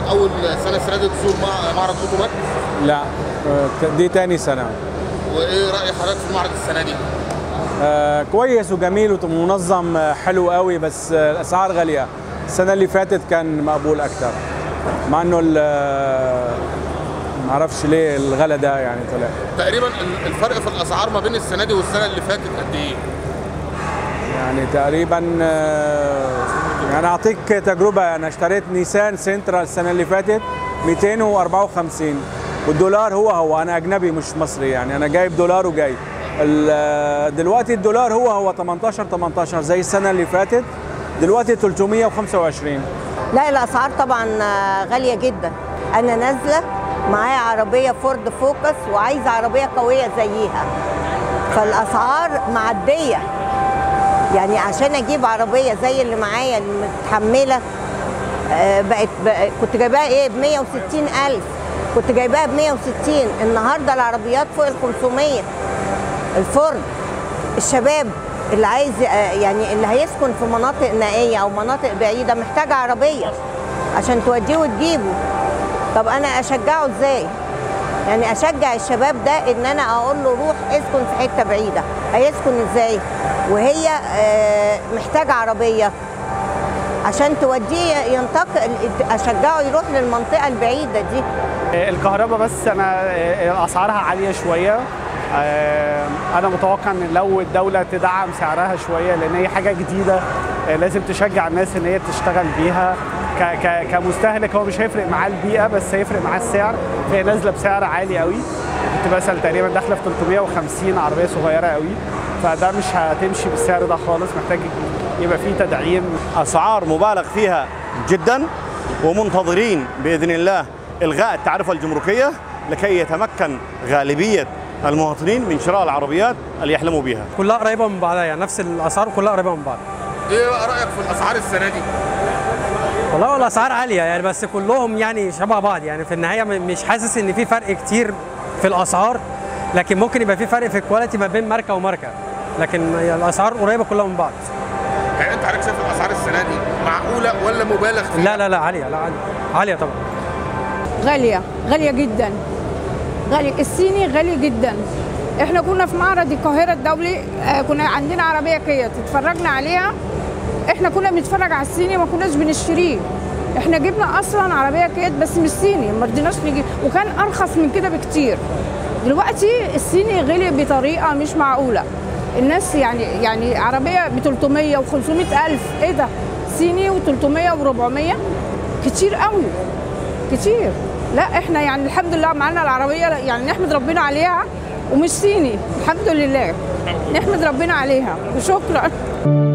اول سنه السنه دي تزور مع- معرض اوتوباك لا آه، دي تاني سنة وايه راي حضرتك في المعرض السنه دي؟ آه، كويس وجميل ومنظم آه، حلو قوي بس آه، الاسعار غاليه السنه اللي فاتت كان مقبول اكتر مع انه ال- آه، معرفش ليه الغلا ده يعني طلع تقريبا ال- الفرق في الاسعار ما بين السنه دي والسنه اللي فاتت قد ايه؟ يعني تقريبا آه، يعني اعطيك تجربه انا اشتريت نيسان سنترا السنه اللي فاتت 254 والدولار هو هو انا اجنبي مش مصري يعني انا جايب دولار وجاي ال- آه، دلوقتي الدولار هو هو 18 18 زي السنه اللي فاتت دلوقتي 325 لا الاسعار طبعا آه، غاليه جدا انا نازله معايا عربيه فورد فوكس وعايزه عربيه قويه زيها فالاسعار معديه يعني عشان اجيب عربيه زي اللي معايا المتحمله آه، بقت بقى كنت جايباها ايه ب 160 الف كنت جايباها ب 160 النهارده العربيات فوق ال 500 الفورد الشباب اللي عايز آه، يعني اللي هيسكن في مناطق نائيه او مناطق بعيده محتاج عربيه عشان توديه وتجيبه طب انا اشجعه ازاي يعني اشجع الشباب ده ان انا اقول له روح اسكن في حته بعيده هيسكن ازاي وهي آه، محتاج عربيه عشان توديه ينتقل اشجعه يروح للمنطقه البعيده دي الكهرباء بس انا اسعارها عاليه شويه آه، انا متوقع ان لو الدوله تدعم سعرها شويه لان هي حاجه جديده آه، لازم تشجع الناس ان هي تشتغل بيها ك- ك- كمستهلك هو مش هيفرق معاه البيئه بس هيفرق معاه السعر فهي نازله بسعر عالي قوي كنت مثلا تقريبا داخله في 350 عربيه صغيره قوي فده مش هتمشي بالسعر ده خالص محتاج يبقى فيه تدعيم اسعار مبالغ فيها جدا ومنتظرين باذن الله الغاء التعرفه الجمركيه لكي يتمكن غالبيه المواطنين من شراء العربيات اللي يحلموا بها. كلها قريبه من بعضها يعني نفس الاسعار كلها قريبه من بعض ايه بقى رايك في الاسعار السنه دي؟ والله هو الاسعار عاليه يعني بس كلهم يعني شبه بعض يعني في النهايه م- مش حاسس ان في فرق كتير في الاسعار لكن ممكن يبقى في فرق في الكواليتي ما بين ماركه وماركه لكن هي الاسعار قريبه كلها من بعض يعني انت حضرتك شايف الاسعار السنه دي معقوله ولا مبالغ فيها؟ لا لا لا عاليه لا عاليه عاليه طبعا غالية غالية جدا غالية الصيني غالي جدا احنا كنا في معرض القاهرة الدولي آه، كنا عندنا عربية كيا اتفرجنا عليها احنا كنا بنتفرج على الصيني ما كناش بنشتريه احنا جبنا اصلا عربية كيا بس مش صيني ما رضيناش نجيب وكان ارخص من كده بكتير دلوقتي الصيني غلي بطريقة مش معقولة الناس يعني يعني عربية ب 300 و 500 ألف ايه ده صيني و 300 و 400 كتير قوي كتير لا احنا يعني الحمد لله معانا العربيه يعني نحمد ربنا عليها ومش صيني الحمد لله نحمد ربنا عليها وشكرا